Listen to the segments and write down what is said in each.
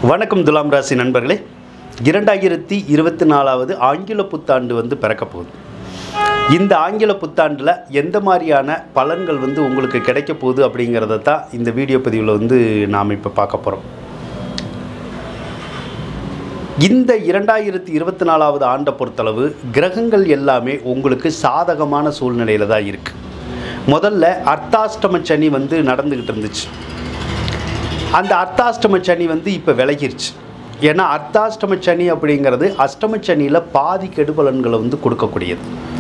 வணக்கம் துலாம் ராசி நண்பர்களே இரண்டாயிரத்தி இருபத்தி நாலாவது ஆங்கில புத்தாண்டு வந்து பிறக்க போகுது இந்த ஆங்கில புத்தாண்டில் எந்த மாதிரியான பலன்கள் வந்து உங்களுக்கு கிடைக்க போகுது அப்படிங்கிறத தான் இந்த வீடியோ பதிவில் வந்து நாம் இப்போ பார்க்க போகிறோம் இந்த இரண்டாயிரத்தி இருபத்தி நாலாவது ஆண்டை பொறுத்தளவு கிரகங்கள் எல்லாமே உங்களுக்கு சாதகமான சூழ்நிலையில் தான் இருக்குது முதல்ல அர்த்தாஷ்டம சனி வந்து நடந்துக்கிட்டு இருந்துச்சு அந்த அர்த்தாஷ்டம சனி வந்து இப்போ விலகிருச்சு ஏன்னா அர்த்தாஷ்டம சனி அப்படிங்கிறது அஷ்டம சனியில் பாதி கெடுபலன்களை வந்து கொடுக்கக்கூடியது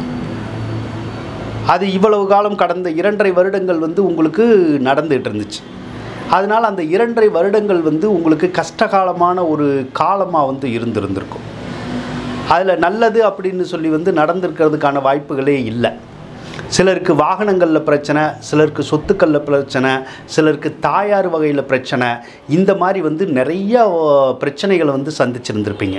அது இவ்வளவு காலம் கடந்த இரண்டரை வருடங்கள் வந்து உங்களுக்கு நடந்துகிட்டு இருந்துச்சு அதனால் அந்த இரண்டரை வருடங்கள் வந்து உங்களுக்கு கஷ்டகாலமான ஒரு காலமாக வந்து இருந்திருந்திருக்கும் அதில் நல்லது அப்படின்னு சொல்லி வந்து நடந்திருக்கிறதுக்கான வாய்ப்புகளே இல்லை சிலருக்கு வாகனங்களில் பிரச்சனை சிலருக்கு சொத்துக்களில் பிரச்சனை சிலருக்கு தாயார் வகையில் பிரச்சனை இந்த மாதிரி வந்து நிறைய அஹ், பிரச்சனைகளை வந்து சந்திச்சிருந்திருப்பீங்க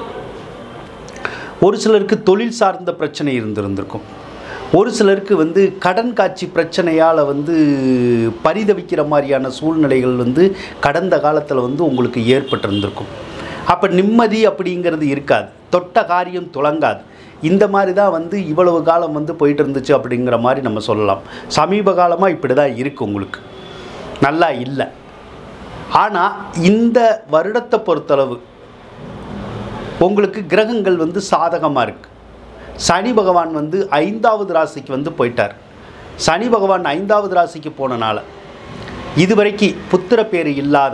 ஒரு சிலருக்கு தொழில் சார்ந்த பிரச்சனை இருந்திருந்திருக்கும் ஒரு சிலருக்கு வந்து கடன் காட்சி பிரச்சனையால் வந்து பரிதவிக்கிற மாதிரியான சூழ்நிலைகள் வந்து கடந்த காலத்தில் வந்து உங்களுக்கு ஏற்பட்டிருந்திருக்கும் அப்போ நிம்மதி அப்படிங்கிறது இருக்காது தொட்ட காரியம் துளங்காது இந்த மாதிரி தான் வந்து இவ்வளவு காலம் வந்து போயிட்டு இருந்துச்சு அப்படிங்கிற மாதிரி நம்ம சொல்லலாம் சமீப காலமாக இப்படி தான் இருக்குது உங்களுக்கு நல்லா இல்லை ஆனால் இந்த வருடத்தை பொறுத்தளவு உங்களுக்கு கிரகங்கள் வந்து சாதகமாக இருக்குது சனி பகவான் வந்து ஐந்தாவது ராசிக்கு வந்து போயிட்டார் சனி பகவான் ஐந்தாவது ராசிக்கு போனனால இதுவரைக்கும் புத்திர பேர் இல்லாத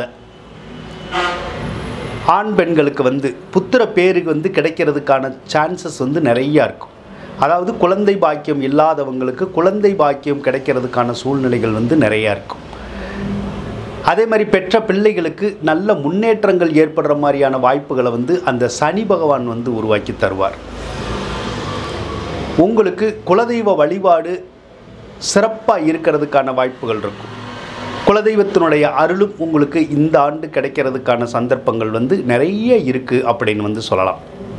ஆண் பெண்களுக்கு வந்து புத்திர பேருக்கு வந்து கிடைக்கிறதுக்கான சான்சஸ் வந்து நிறையா இருக்கும் அதாவது குழந்தை பாக்கியம் இல்லாதவங்களுக்கு குழந்தை பாக்கியம் கிடைக்கிறதுக்கான சூழ்நிலைகள் வந்து நிறையா இருக்கும் அதே மாதிரி பெற்ற பிள்ளைகளுக்கு நல்ல முன்னேற்றங்கள் ஏற்படுற மாதிரியான வாய்ப்புகளை வந்து அந்த சனி பகவான் வந்து உருவாக்கி தருவார் உங்களுக்கு குலதெய்வ வழிபாடு சிறப்பாக இருக்கிறதுக்கான வாய்ப்புகள் இருக்கும் குலதெய்வத்தினுடைய அருளும் உங்களுக்கு இந்த ஆண்டு கிடைக்கிறதுக்கான சந்தர்ப்பங்கள் வந்து நிறைய இருக்குது அப்படின்னு வந்து சொல்லலாம்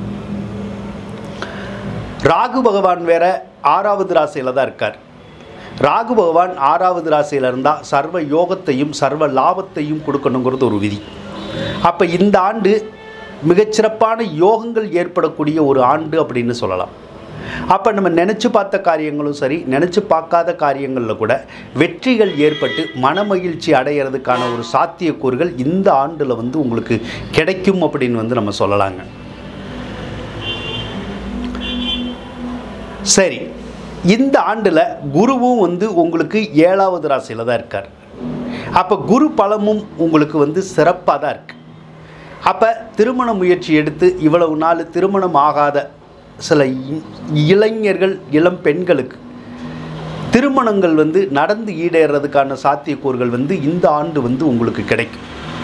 ராகு பகவான் வேற ஆறாவது ராசியில் தான் இருக்கார் ராகு பகவான் ஆறாவது ராசியில் இருந்தால் சர்வ யோகத்தையும் சர்வ லாபத்தையும் கொடுக்கணுங்கிறது ஒரு விதி அப்போ இந்த ஆண்டு மிகச்சிறப்பான யோகங்கள் ஏற்படக்கூடிய ஒரு ஆண்டு அப்படின்னு சொல்லலாம் அப்போ நம்ம நினச்சி பார்த்த காரியங்களும் சரி நினச்சி பார்க்காத காரியங்களில் கூட வெற்றிகள் ஏற்பட்டு மனமகிழ்ச்சி அடையிறதுக்கான ஒரு சாத்தியக்கூறுகள் இந்த ஆண்டில் வந்து உங்களுக்கு கிடைக்கும் அப்படின்னு வந்து நம்ம சொல்லலாங்க சரி இந்த ஆண்டில் குருவும் வந்து உங்களுக்கு ஏழாவது ராசியில் தான் இருக்கார் அப்போ குரு பலமும் உங்களுக்கு வந்து சிறப்பாக தான் இருக்குது அப்போ திருமண முயற்சி எடுத்து இவ்வளவு நாள் திருமணம் ஆகாத சில இ- இளைஞர்கள் இளம் பெண்களுக்கு திருமணங்கள் வந்து நடந்து ஈடேறதுக்கான சாத்தியக்கூறுகள் வந்து இந்த ஆண்டு வந்து உங்களுக்கு கிடைக்கும்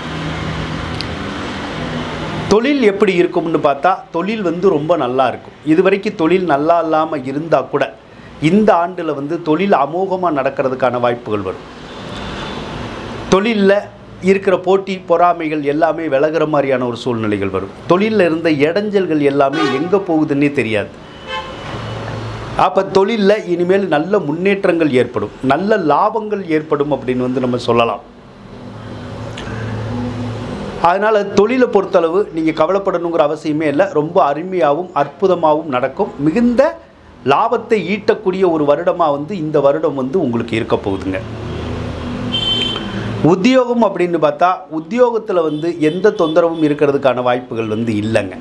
தொழில் எப்படி இருக்கும்னு பார்த்தா தொழில் வந்து ரொம்ப நல்லா இருக்கும் இதுவரைக்கும் தொழில் நல்லா இல்லாமல் இருந்தால் கூட இந்த ஆண்டில் வந்து தொழில் அமோகமாக நடக்கிறதுக்கான வாய்ப்புகள் வரும் தொழிலில் இருக்கிற போட்டி பொறாமைகள் எல்லாமே விலகுற மாதிரியான ஒரு சூழ்நிலைகள் வரும் தொழிலில் இருந்த இடைஞ்சல்கள் எல்லாமே எங்கே போகுதுன்னே தெரியாது அப்போ தொழிலில் இனிமேல் நல்ல முன்னேற்றங்கள் ஏற்படும் நல்ல லாபங்கள் ஏற்படும் அப்படின்னு வந்து நம்ம சொல்லலாம் அதனால் தொழிலை பொறுத்தளவு நீங்கள் கவலைப்படணுங்கிற அவசியமே இல்லை ரொம்ப அருமையாகவும் அற்புதமாகவும் நடக்கும் மிகுந்த லாபத்தை ஈட்டக்கூடிய ஒரு வருடமாக வந்து இந்த வருடம் வந்து உங்களுக்கு இருக்க போகுதுங்க உத்தியோகம் அப்படின்னு பார்த்தா உத்தியோகத்தில் வந்து எந்த தொந்தரவும் இருக்கிறதுக்கான வாய்ப்புகள் வந்து இல்லைங்க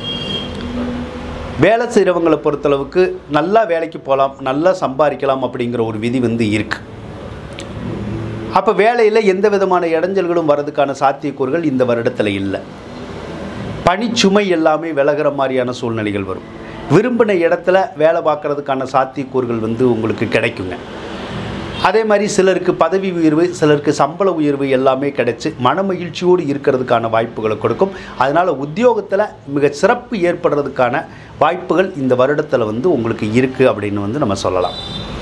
வேலை செய்கிறவங்களை பொறுத்தளவுக்கு நல்லா வேலைக்கு போகலாம் நல்லா சம்பாதிக்கலாம் அப்படிங்கிற ஒரு விதி வந்து இருக்குது அப்போ வேலையில் எந்த விதமான இடைஞ்சல்களும் வர்றதுக்கான சாத்தியக்கூறுகள் இந்த வருடத்தில் இல்லை பணிச்சுமை எல்லாமே விலகிற மாதிரியான சூழ்நிலைகள் வரும் விரும்பின இடத்துல வேலை பார்க்கறதுக்கான சாத்தியக்கூறுகள் வந்து உங்களுக்கு கிடைக்குங்க அதே மாதிரி சிலருக்கு பதவி உயர்வு சிலருக்கு சம்பள உயர்வு எல்லாமே கிடைச்சு மனமகிழ்ச்சியோடு இருக்கிறதுக்கான வாய்ப்புகளை கொடுக்கும் அதனால் உத்தியோகத்தில் மிக சிறப்பு ஏற்படுறதுக்கான வாய்ப்புகள் இந்த வருடத்தில் வந்து உங்களுக்கு இருக்குது அப்படின்னு வந்து நம்ம சொல்லலாம்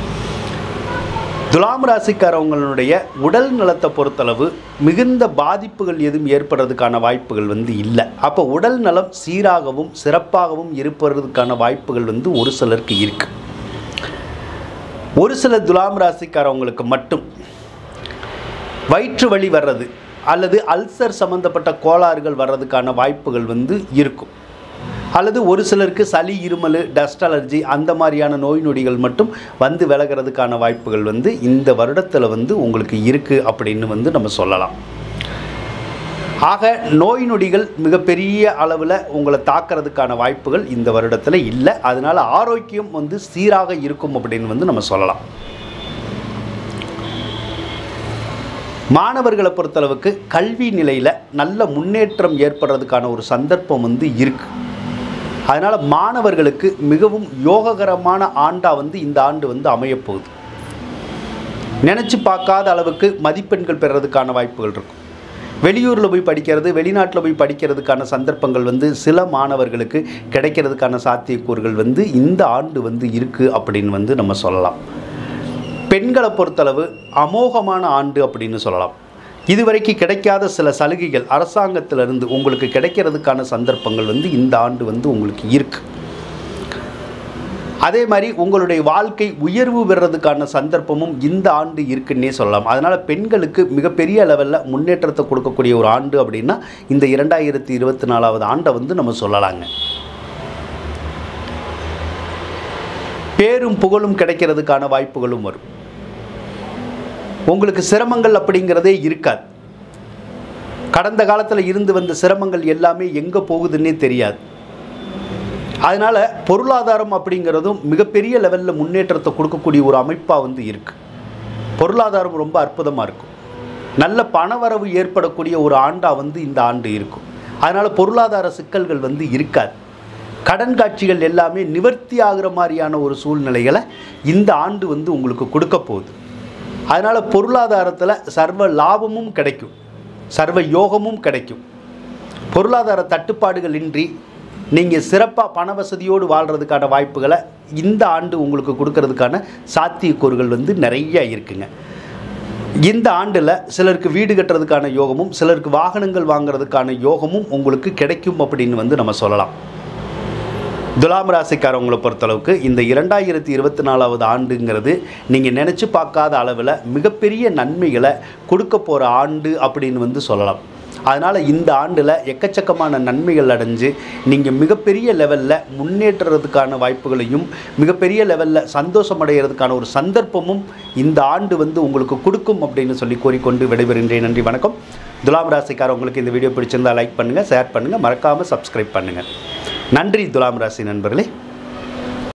துலாம் ராசிக்காரவங்களுடைய உடல் நலத்தை பொறுத்தளவு மிகுந்த பாதிப்புகள் எதுவும் ஏற்படுறதுக்கான வாய்ப்புகள் வந்து இல்லை அப்போ உடல் நலம் சீராகவும் சிறப்பாகவும் இருப்பதற்கான வாய்ப்புகள் வந்து ஒரு சிலருக்கு இருக்கு ஒரு சில துலாம் ராசிக்காரவங்களுக்கு மட்டும் வயிற்று வலி வர்றது அல்லது அல்சர் சம்மந்தப்பட்ட கோளாறுகள் வர்றதுக்கான வாய்ப்புகள் வந்து இருக்கும் அல்லது ஒரு சிலருக்கு சளி இருமல் டஸ்ட் அலர்ஜி அந்த மாதிரியான நோய் நொடிகள் மட்டும் வந்து விலகிறதுக்கான வாய்ப்புகள் வந்து இந்த வருடத்தில் வந்து உங்களுக்கு இருக்குது அப்படின்னு வந்து நம்ம சொல்லலாம் ஆக நோய் நொடிகள் மிகப்பெரிய அளவில் உங்களை தாக்கிறதுக்கான வாய்ப்புகள் இந்த வருடத்தில் இல்லை அதனால் ஆரோக்கியம் வந்து சீராக இருக்கும் அப்படின்னு வந்து நம்ம சொல்லலாம் மாணவர்களை பொறுத்தளவுக்கு கல்வி நிலையில் நல்ல முன்னேற்றம் ஏற்படுறதுக்கான ஒரு சந்தர்ப்பம் வந்து இருக்கு அதனால் மாணவர்களுக்கு மிகவும் யோககரமான ஆண்டாக வந்து இந்த ஆண்டு வந்து அமையப்போகுது நினச்சி பார்க்காத அளவுக்கு மதிப்பெண்கள் பெறதுக்கான வாய்ப்புகள் இருக்கும் வெளியூரில் போய் படிக்கிறது வெளிநாட்டில் போய் படிக்கிறதுக்கான சந்தர்ப்பங்கள் வந்து சில மாணவர்களுக்கு கிடைக்கிறதுக்கான சாத்தியக்கூறுகள் வந்து இந்த ஆண்டு வந்து இருக்குது அப்படின்னு வந்து நம்ம சொல்லலாம் பெண்களை பொறுத்தளவு அமோகமான ஆண்டு அப்படின்னு சொல்லலாம் இதுவரைக்கும் கிடைக்காத சில சலுகைகள் அரசாங்கத்திலிருந்து உங்களுக்கு கிடைக்கிறதுக்கான சந்தர்ப்பங்கள் வந்து இந்த ஆண்டு வந்து உங்களுக்கு இருக்கு அதே மாதிரி உங்களுடைய வாழ்க்கை உயர்வு பெறதுக்கான சந்தர்ப்பமும் இந்த ஆண்டு இருக்குன்னே சொல்லலாம் அதனால் பெண்களுக்கு மிகப்பெரிய லெவலில் முன்னேற்றத்தை கொடுக்கக்கூடிய ஒரு ஆண்டு அப்படின்னா இந்த இரண்டாயிரத்தி இருபத்தி நாலாவது ஆண்டை வந்து நம்ம சொல்லலாங்க பேரும் புகழும் கிடைக்கிறதுக்கான வாய்ப்புகளும் வரும் உங்களுக்கு சிரமங்கள் அப்படிங்கிறதே இருக்காது கடந்த காலத்தில் இருந்து வந்த சிரமங்கள் எல்லாமே எங்கே போகுதுன்னே தெரியாது அதனால் பொருளாதாரம் அப்படிங்கிறதும் மிகப்பெரிய லெவலில் முன்னேற்றத்தை கொடுக்கக்கூடிய ஒரு அமைப்பாக வந்து இருக்குது பொருளாதாரம் ரொம்ப அற்புதமாக இருக்கும் நல்ல பணவரவு ஏற்படக்கூடிய ஒரு ஆண்டாக வந்து இந்த ஆண்டு இருக்கும் அதனால் பொருளாதார சிக்கல்கள் வந்து இருக்காது கடன் காட்சிகள் எல்லாமே நிவர்த்தி ஆகிற மாதிரியான ஒரு சூழ்நிலைகளை இந்த ஆண்டு வந்து உங்களுக்கு கொடுக்க போகுது அதனால் பொருளாதாரத்தில் சர்வ லாபமும் கிடைக்கும் சர்வ யோகமும் கிடைக்கும் பொருளாதார தட்டுப்பாடுகள் இன்றி நீங்கள் சிறப்பாக பண வசதியோடு வாழ்கிறதுக்கான வாய்ப்புகளை இந்த ஆண்டு உங்களுக்கு கொடுக்கறதுக்கான சாத்தியக்கூறுகள் வந்து நிறைய இருக்குங்க இந்த ஆண்டில் சிலருக்கு வீடு கட்டுறதுக்கான யோகமும் சிலருக்கு வாகனங்கள் வாங்குறதுக்கான யோகமும் உங்களுக்கு கிடைக்கும் அப்படின்னு வந்து நம்ம சொல்லலாம் துலாம் ராசிக்காரவங்களை பொறுத்தளவுக்கு இந்த இரண்டாயிரத்தி இருபத்தி நாலாவது ஆண்டுங்கிறது நீங்கள் நினச்சி பார்க்காத அளவில் மிகப்பெரிய நன்மைகளை கொடுக்க போகிற ஆண்டு அப்படின்னு வந்து சொல்லலாம் அதனால் இந்த ஆண்டில் எக்கச்சக்கமான நன்மைகள் அடைஞ்சு நீங்கள் மிகப்பெரிய லெவலில் முன்னேற்றுறதுக்கான வாய்ப்புகளையும் மிகப்பெரிய லெவலில் சந்தோஷம் அடைகிறதுக்கான ஒரு சந்தர்ப்பமும் இந்த ஆண்டு வந்து உங்களுக்கு கொடுக்கும் அப்படின்னு சொல்லி கூறிக்கொண்டு விடைபெறுகின்றேன் நன்றி வணக்கம் துலாம் ராசிக்காரவங்களுக்கு இந்த வீடியோ பிடிச்சிருந்தால் லைக் பண்ணுங்கள் ஷேர் பண்ணுங்கள் மறக்காமல் சப்ஸ்கிரைப் பண்ணுங்கள் நன்றி துலாம் ராசி நண்பர்களே